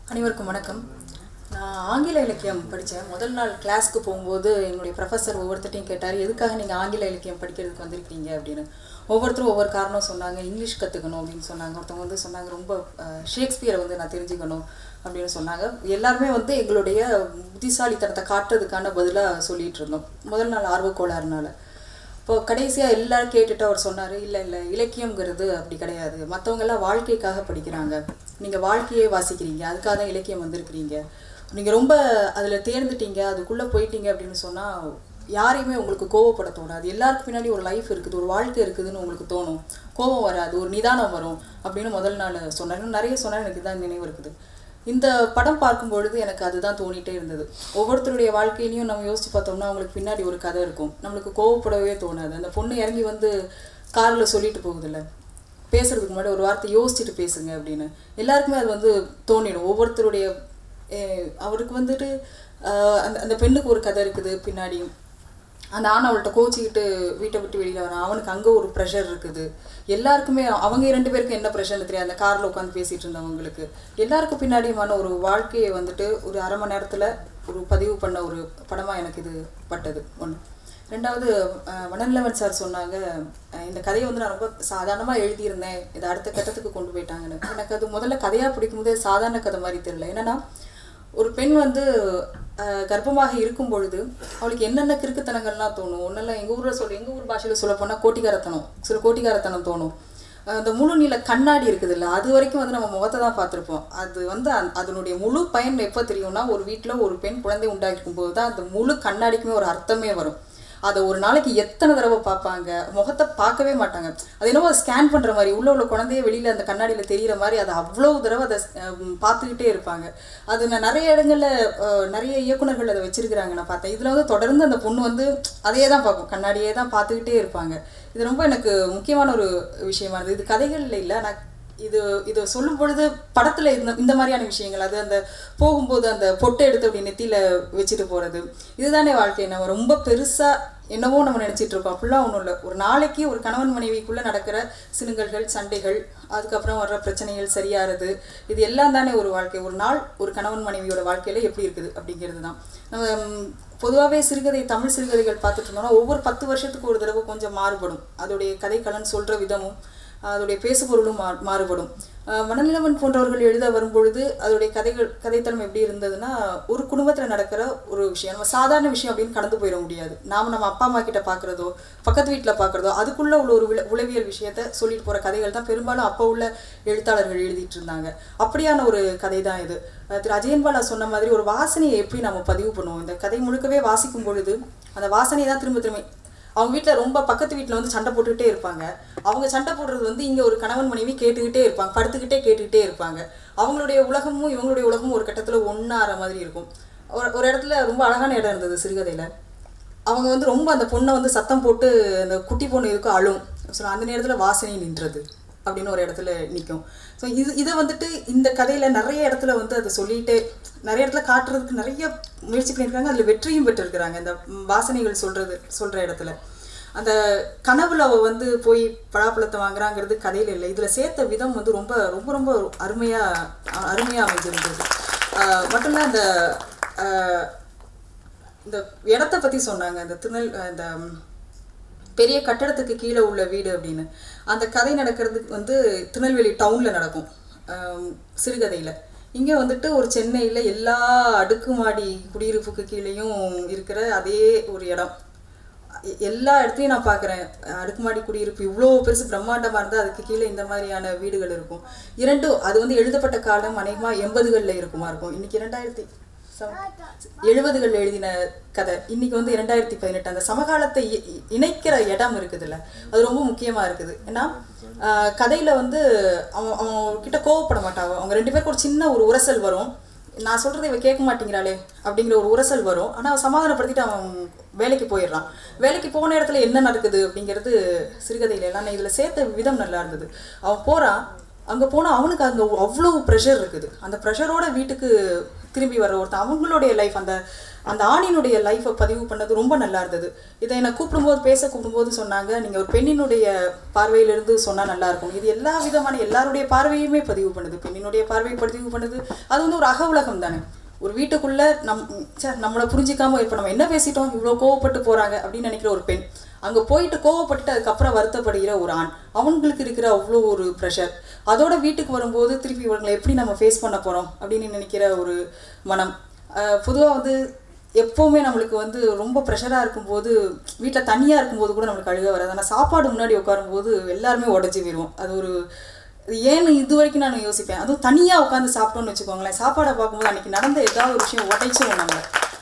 அனைவருக்கும் வணக்கம் நான் ஆங்கில இலக்கியம் படித்தேன் முதல் நாள் கிளாஸ்க்கு போகும்போது எங்களுடைய ப்ரொஃபஸர் ஒவ்வொருத்தட்டையும் கேட்டார் எதுக்காக நீங்கள் ஆங்கில இலக்கியம் படிக்கிறதுக்கு வந்திருக்கீங்க அப்படின்னு ஒவ்வொருத்தரும் ஒவ்வொரு காரணம் சொன்னாங்க இங்கிலீஷ் கற்றுக்கணும் அப்படின்னு சொன்னாங்க ஒருத்தவங்க வந்து சொன்னாங்க ரொம்ப அஹ், ஷேக்ஸ்பியரை வந்து நான் தெரிஞ்சுக்கணும் அப்படின்னு சொன்னாங்க எல்லாருமே வந்து எங்களுடைய புத்திசாலித்தனத்தை காட்டுறதுக்கான பதிலாக சொல்லிட்டு இருந்தோம் முதல் நாள் ஆர்வக்கோளாறுனால இப்போ கடைசியாக எல்லாரும் கேட்டுட்டு அவர் சொன்னார் இல்லை இல்லை இலக்கியங்கிறது அப்படி கிடையாது மற்றவங்க எல்லாம் வாழ்க்கைக்காக படிக்கிறாங்க நீங்கள் வாழ்க்கையே வாசிக்கிறீங்க அதுக்காக தான் இலக்கியம் வந்திருக்கிறீங்க நீங்கள் ரொம்ப அதில் தேர்ந்துட்டீங்க அதுக்குள்ளே போயிட்டீங்க அப்படின்னு சொன்னால் யாரையுமே உங்களுக்கு கோவப்பட தோணாது எல்லாருக்கு பின்னாடி ஒரு லைஃப் இருக்குது ஒரு வாழ்க்கை இருக்குதுன்னு உங்களுக்கு தோணும் கோவம் வராது ஒரு நிதானம் வரும் அப்படின்னு முதல் நாள் சொன்னார் இன்னும் நிறைய சொன்னார் எனக்கு இதான் நினைவு இருக்குது இந்த படம் பார்க்கும் பொழுது எனக்கு அதுதான் தோணிட்டே இருந்தது ஒவ்வொருத்தருடைய வாழ்க்கையிலையும் நம்ம யோசிச்சு பார்த்தோம்னா அவங்களுக்கு பின்னாடி ஒரு கதை இருக்கும் நம்மளுக்கு கோவப்படவே தோணாது அந்த பொண்ணு இறங்கி வந்து காரில் சொல்லிட்டு போகுதுல்ல பேசுறதுக்கு முன்னாடி ஒரு வார்த்தை யோசிச்சுட்டு பேசுங்க அப்படின்னு எல்லாருக்குமே அது வந்து தோணிடும் ஒவ்வொருத்தருடைய அஹ், அவருக்கு வந்துட்டு அஹ், அந்த அந்த பெண்ணுக்கு ஒரு கதை இருக்குது பின்னாடியும் அந்த ஆண் அவள்கிட்ட கோச்சிக்கிட்டு வீட்டை விட்டு வெளியில் வரான் அவனுக்கு அங்கே ஒரு ப்ரெஷர் இருக்குது எல்லாருக்குமே அவங்க இரண்டு பேருக்கும் என்ன ப்ரெஷர்னு தெரியாது அந்த காரில் உட்காந்து பேசிகிட்டு இருந்தவங்களுக்கு எல்லாருக்கும் பின்னாடியுமான ஒரு வாழ்க்கையை வந்துட்டு ஒரு அரை மணி நேரத்தில் ஒரு பதிவு பண்ண ஒரு படமாக எனக்கு இது பட்டது ஒன்று ரெண்டாவது அஹ், வனநிலவன் சார் சொன்னாங்க அஹ், இந்த கதையை வந்து நான் ரொம்ப சாதாரணமாக எழுதியிருந்தேன் இதை அடுத்த கட்டத்துக்கு கொண்டு போயிட்டாங்கன்னு எனக்கு அது முதல்ல கதையாக பிடிக்கும்போது சாதாரண கதை மாதிரி தெரியல என்னன்னா ஒரு பெண் வந்து அஹ், கர்ப்பமாக இருக்கும் பொழுது அவளுக்கு என்னென்ன கிறுக்குத்தனங்கள்லாம் தோணும் ஒன்றெல்லாம் எங்கள் ஊரில் சொல்ல எங்கள் ஊர் பாஷையில் சொல்ல போனால் கோட்டிக்காரத்தனம் சில கோட்டிக்காரத்தனம் தோணும் அஹ், அந்த முழு நீள கண்ணாடி இருக்குதுல்ல அது வரைக்கும் வந்து நம்ம முகத்தை தான் பார்த்துருப்போம் அது வந்து அந்த- அதனுடைய முழு பயன் எப்போ தெரியும்னா ஒரு வீட்டில் ஒரு பெண் குழந்தை உண்டாகிருக்கும் போது தான் அந்த முழு கண்ணாடிக்குமே ஒரு அர்த்தமே வரும் அதை ஒரு நாளைக்கு எத்தனை தடவை பார்ப்பாங்க முகத்தை பார்க்கவே மாட்டாங்க அது என்னவோ ஸ்கேன் பண்ணுற மாதிரி உள்ள உள்ள குழந்தைய வெளியில் அந்த கண்ணாடியில் தெரியிற மாதிரி அதை அவ்வளவு தடவை அதை ஹம், பார்த்துக்கிட்டே இருப்பாங்க அது நான் நிறைய இடங்களில் நிறைய இயக்குனர்கள் அதை வச்சிருக்கிறாங்க நான் பார்த்தேன் இதில் வந்து தொடர்ந்து அந்த பொண்ணு வந்து அதையே தான் பார்க்கும் கண்ணாடியே தான் பார்த்துக்கிட்டே இருப்பாங்க இது ரொம்ப எனக்கு முக்கியமான ஒரு விஷயமா இருந்தது இது கதைகளில் இல்லை நான் இது இது சொல்லும் பொழுது படத்துல இந்த இந்த மாதிரியான விஷயங்கள் அது அந்த போகும்போது அந்த பொட்டை எடுத்து அப்படி நெத்தியில வச்சுட்டு போறது இதுதானே வாழ்க்கை நம்ம ரொம்ப பெருசா என்னவோ நம்ம நினைச்சிட்டு இருக்கோம் அப்படிலாம் ஒன்றும் இல்லை ஒரு நாளைக்கு ஒரு கணவன் மனைவிக்குள்ள நடக்கிற சினுங்கல்கள் சண்டைகள் அதுக்கப்புறம் வர்ற பிரச்சனைகள் சரியாறது இது எல்லாம் தானே ஒரு வாழ்க்கை ஒரு நாள் ஒரு கணவன் மனைவியோட வாழ்க்கையில எப்படி இருக்குது அப்படிங்கிறது தான் நம்ம ம், பொதுவாகவே சிறுகதை தமிழ் சிறுகதைகள் பார்த்துட்டு இருந்தோம்னா ஒவ்வொரு பத்து வருஷத்துக்கு ஒரு தடவை கொஞ்சம் மாறுபடும் அதோடைய கதைக்களன் சொல்ற விதமும் அதோடைய பேசுபொருளும் மா மாறுபடும் அஹ் மனநிலவன் போன்றவர்கள் எழுத வரும்பொழுது அதோடைய கதைகள் கதைத்தளம் எப்படி இருந்ததுன்னா ஒரு குடும்பத்தில் நடக்கிற ஒரு விஷயம் நம்ம சாதாரண விஷயம் அப்படின்னு கடந்து போயிட முடியாது நாம் நம்ம அப்பா அம்மா கிட்ட பார்க்குறதோ பக்கத்து வீட்டில் பார்க்குறதோ அதுக்குள்ள உள்ள ஒரு உள- உளவியல் விஷயத்த சொல்லிட்டு போகிற கதைகள் தான் பெரும்பாலும் அப்போ உள்ள எழுத்தாளர்கள் எழுதிட்டு இருந்தாங்க அப்படியான ஒரு கதை தான் இது அஹ் திரு அஜயன்பாலா சொன்ன மாதிரி ஒரு வாசனையை எப்படி நம்ம பதிவு பண்ணுவோம் இந்த கதை முழுக்கவே வாசிக்கும் பொழுது அந்த வாசனையை தான் திரும்ப திரும்ப அவங்க வீட்டில் ரொம்ப பக்கத்து வீட்டில் வந்து சண்டை போட்டுக்கிட்டே இருப்பாங்க அவங்க சண்டை போடுறது வந்து இங்கே ஒரு கணவன் மனைவி கேட்டுக்கிட்டே இருப்பாங்க படுத்துக்கிட்டே கேட்டுக்கிட்டே இருப்பாங்க அவங்களுடைய உலகமும் இவங்களுடைய உலகமும் ஒரு கட்டத்தில் ஒன்றாற மாதிரி இருக்கும் ஒரு ஒரு இடத்துல ரொம்ப அழகான இடம் இருந்தது சிறுகதையில் அவங்க வந்து ரொம்ப அந்த பொண்ணை வந்து சத்தம் போட்டு அந்த குட்டி பொண்ணு எதுக்கும் அழும் ஸோ அந்த நேரத்தில் வாசனை நின்றது அப்படின்னு ஒரு இடத்துல நிற்கும் ஸோ இது இதை வந்துட்டு இந்த கதையில் நிறைய இடத்துல வந்து அதை சொல்லிட்டு நிறைய இடத்துல காட்டுறதுக்கு நிறைய முயற்சி பண்ணியிருக்காங்க அதில் வெற்றியும் பெற்றிருக்கிறாங்க இந்த ம், வாசனைகள் சொல்கிறது சொல்கிற இடத்துல அந்த கனவுல அவ வந்து போய் பலாப்பழத்தை வாங்குறாங்கிறது கதையில இல்லை இதில் சேர்த்த விதம் வந்து ரொம்ப ரொம்ப ரொம்ப அருமையாக அருமையாக அமைஞ்சிருந்தது ஆஹ் மட்டும் இல்லை அந்த ஆஹ் இந்த இடத்த பற்றி சொன்னாங்க இந்த திருநெல் இந்த ம், பெரிய கட்டடத்துக்கு கீழே உள்ள வீடு அப்படின்னு அந்த கதை நடக்கிறதுக்கு வந்து திருநெல்வேலி டவுனில் நடக்கும் ஆம், சிறுகதையில் இங்கே வந்துட்டு ஒரு சென்னையில் எல்லா அடுக்குமாடி குடியிருப்புக்கு கீழேயும் இருக்கிற அதே ஒரு இடம் எ- எல்லா இடத்துலையும் நான் பார்க்குறேன் அடுக்குமாடி குடியிருப்பு இவ்வளோ பெருசு பிரம்மாண்டமாக இருந்தால் அதுக்கு கீழே இந்த மாதிரியான வீடுகள் இருக்கும் இரண்டும் அது வந்து எழுதப்பட்ட காலம் அநேகமாக எண்பதுகளில் இருக்குமா இருக்கும் இன்னைக்கு இரண்டாயிரத்தி எழுபதுகள் எழுதின கதை இன்னைக்கு வந்து இரண்டாயிரத்தி பதினெட்டு அந்த சமகாலத்தை இ- இ- இணைக்கிற இடம் இருக்குதுல்ல அது ரொம்ப முக்கியமா இருக்குது ஏன்னா ஆஹ், கதையில வந்து அவன் அவன் கிட்ட கோவப்பட மாட்டாங்க அவங்க ரெண்டு பேருக்கு ஒரு சின்ன ஒரு உரசல் வரும் நான் சொல்றதை இவ கேட்க மாட்டேங்கிறாளே அப்படிங்கிற ஒரு உரசல் வரும் ஆனா அவன் சமாதானப்படுத்திட்டு அவன் வேலைக்கு போயிடுறான் வேலைக்கு போன இடத்துல என்ன நடக்குது அப்படிங்கிறது சிறுகதையில எல்லாம் நான் இதுல சேர்த்த விதம் நல்லா இருந்தது அவன் போறான் அங்கே போனால் அவனுக்கு அங்கே அவ்வளோ ப்ரெஷர் இருக்குது அந்த ப்ரெஷரோட வீட்டுக்கு திரும்பி வர ஒருத்தன் அவங்களுடைய லைஃப் அந்த அந்த ஆணினுடைய லைஃப்பை பதிவு பண்ணது ரொம்ப நல்லா இருந்தது இதை என்னை கூப்பிடும்போது பேச கூப்பிடும்போது சொன்னாங்க நீங்கள் ஒரு பெண்ணினுடைய பார்வையிலிருந்து சொன்னால் நல்லா இருக்கும் இது எல்லா விதமான எல்லாருடைய பார்வையுமே பதிவு பண்ணுது பெண்ணினுடைய பார்வையை பதிவு பண்ணுது அது வந்து ஒரு அக உலகம் தானே ஒரு வீட்டுக்குள்ள நம் சே நம்மளை புரிஞ்சிக்காம இப்போ நம்ம என்ன பேசிட்டோம் இவ்வளோ கோவப்பட்டு போறாங்க அப்படின்னு நினைக்கிற ஒரு பெண் அங்கே போயிட்டு கோவப்பட்டு அதுக்கப்புறம் வருத்தப்படுகிற ஒரு ஆண் அவங்களுக்கு இருக்கிற அவ்வளோ ஒரு ப்ரெஷர் அதோட வீட்டுக்கு வரும்போது திருப்பி இவங்களை எப்படி நம்ம ஃபேஸ் பண்ண போகிறோம் அப்படின்னு நினைக்கிற ஒரு மனம் பொதுவாக வந்து எப்போவுமே நம்மளுக்கு வந்து ரொம்ப ப்ரெஷராக இருக்கும்போது வீட்டில் தனியாக இருக்கும்போது கூட நம்மளுக்கு அழுக வராது ஆனால் சாப்பாடு முன்னாடி உட்காரும்போது எல்லாருமே உடஞ்சி போயிடுவோம் அது ஒரு இது ஏன்னு இது வரைக்கும் நான் யோசிப்பேன் அதுவும் தனியாக உட்காந்து சாப்பிட்டோம்னு வச்சுக்கோங்களேன் சாப்பாடை பார்க்கும்போது அன்றைக்கி நடந்த ஏதாவது ஒரு விஷயம் உடைச்சிரும் நம்ம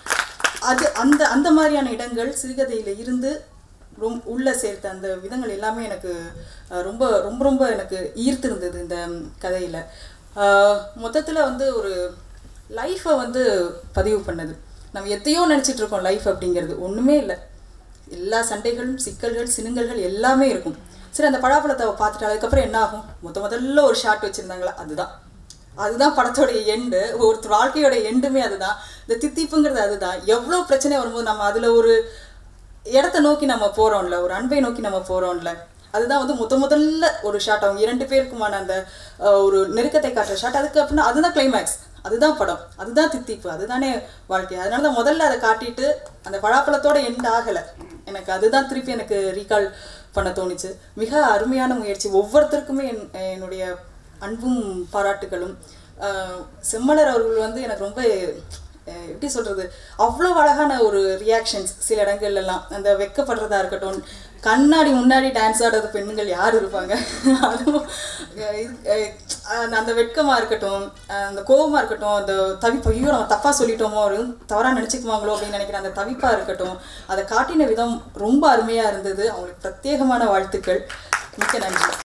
அது அந்த அந்த மாதிரியான இடங்கள் சிறுகதையில் இருந்து ரொம் உள்ளே சேர்த்த அந்த விதங்கள் எல்லாமே எனக்கு அஹ், ரொம்ப ரொம்ப ரொம்ப எனக்கு ஈர்த்திருந்தது இந்த கதையில் மொத்தத்தில் வந்து ஒரு லைஃப்பை வந்து பதிவு பண்ணது நம்ம எத்தையோ நினச்சிட்டு இருக்கோம் லைஃப் அப்படிங்கிறது ஒன்றுமே இல்லை எல்லா சண்டைகளும் சிக்கல்கள் சினுங்கல்கள் எல்லாமே இருக்கும் சரி அந்த பழாப்பழத்தை அவ பார்த்துட்டு அதுக்கப்புறம் என்ன ஆகும் முத முதல்ல ஒரு ஷாட் வச்சுருந்தாங்களா அதுதான் அதுதான் படத்தோடைய எண்டு ஒருத்தர் வாழ்க்கையோட எண்டுமே அதுதான் இந்த தித்திப்புங்கிறது அதுதான் எவ்வளோ பிரச்சனை வரும்போது நம்ம அதில் ஒரு இடத்த நோக்கி நம்ம போகிறோம்ல ஒரு அன்பை நோக்கி நம்ம போகிறோம்ல அதுதான் வந்து முத முதல்ல ஒரு ஷாட் அவங்க இரண்டு பேருக்குமான அந்த அஹ், ஒரு நெருக்கத்தை காட்டுற ஷாட் அதுக்கு அப்படின்னா அதுதான் கிளைமேக்ஸ் அதுதான் படம் அதுதான் தித்திப்பு அதுதானே வாழ்க்கை அதனால தான் முதல்ல அதை காட்டிட்டு அந்த பழாப்பழத்தோட எண்ட் ஆகலை எனக்கு அதுதான் திருப்பி எனக்கு ரீகால் பண்ண தோணுச்சு மிக அருமையான முயற்சி ஒவ்வொருத்தருக்குமே என் என்னுடைய அன்பும் பாராட்டுகளும் ஆஹ் செம்மலர் அவர்கள் வந்து எனக்கு ரொம்ப அஹ் எப்படி சொல்றது அவ்வளோ அழகான ஒரு ரியாக்ஷன்ஸ் சில இடங்கள்ல எல்லாம் அந்த வெக்கப்படுறதா இருக்கட்டும் கண்ணாடி முன்னாடி டான்ஸ் ஆடுறது பெண்கள் யார் இருப்பாங்க அதுவும் அஹ் இது அஹ் அந்த வெட்கமா இருக்கட்டும் அஹ் அந்த கோபமா இருக்கட்டும் அந்த தவிப்பு ஐயோ நம்ம தப்பா சொல்லிட்டோமோ ஒரு தவறா நினைச்சுக்குவாங்களோ அப்படின்னு நினைக்கிற அந்த தவிப்பா இருக்கட்டும் அதை காட்டின விதம் ரொம்ப அருமையா இருந்தது அவங்களுக்கு பிரத்யேகமான வாழ்த்துக்கள் மிக்க நன்றி